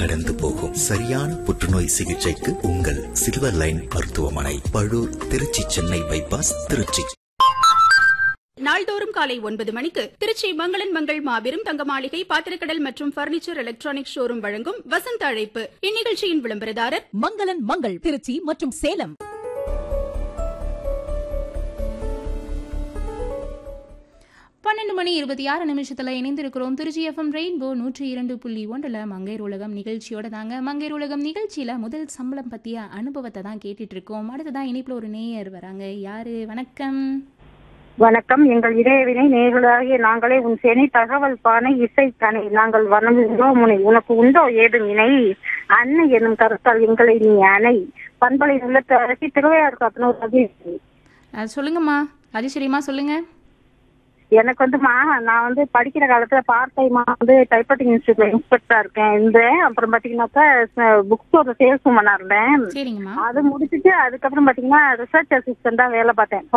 கடந்து போகும் சரியான புற்றுநோய் சிகிச்சைக்கு உங்கள் சில்வர் லைன் மருத்துவமனை பழூர் திருச்சி சென்னை பைபாஸ் திருச்சி நாள்தோறும் காலை ஒன்பது மணிக்கு திருச்சி மங்களன் மங்கள் மாபெரும் தங்க மாளிகை பாத்திரக்கடல் மற்றும் பர்னிச்சர் எலக்ட்ரானிக் ஷோரூம் வழங்கும் வசந்த அழைப்பு இந்நிகழ்ச்சியின் விளம்பரதாரர் மங்களன் மங்கள் திருச்சி மற்றும் சேலம் பன்னெண்டு மணி இருபத்தி ஆறு நிமிஷத்துல இணைந்திருக்கிறோம் திருச்சி எஃப்எம் ரெயின்போ நூற்றி இரண்டு புள்ளி ஒன்றில் மங்கையர் உலகம் நிகழ்ச்சியோட தாங்க மங்கையர் உலகம் நிகழ்ச்சியில முதல் சம்பளம் பத்திய அனுபவத்தை தான் கேட்டுட்டு இருக்கோம் அடுத்ததான் இணைப்புல ஒரு நேயர் வராங்க யாரு வணக்கம் வணக்கம் எங்கள் இடையவினை நேர்களாகிய நாங்களே உன் செனி தகவல் பானை இசை கனை நாங்கள் வணங்குகிறோம் முனை உனக்கு உண்டோ ஏதும் இணை அன்னை என்னும் கருத்தால் எங்களை நீ அணை பண்பலை உள்ளத்தை அரசி திருவையாறு காத்தனூர் ரவி அஹ், சொல்லுங்கம்மா அதிசயமா சொல்லுங்க எனக்கு வந்துமா நான் வந்து படிக்கிற காலத்துல பார்ட் டைமா வந்து டைப்ரைட்டிங் இன்ஸ்டியூட்ல இன்ஸ்பெக்டரா இருக்கேன் இருந்தேன் அப்புறம் பாத்தீங்கன்னாக்கா புக் ஸ்டோர்ல சேல்ஸ் உமனா இருந்தேன் சரிங்கம்மா அது முடிச்சுட்டு அதுக்கப்புறம் பாத்தீங்கன்னா ரிசர்ச் அசிஸ்டண்டா வேலை பார்த்தேன்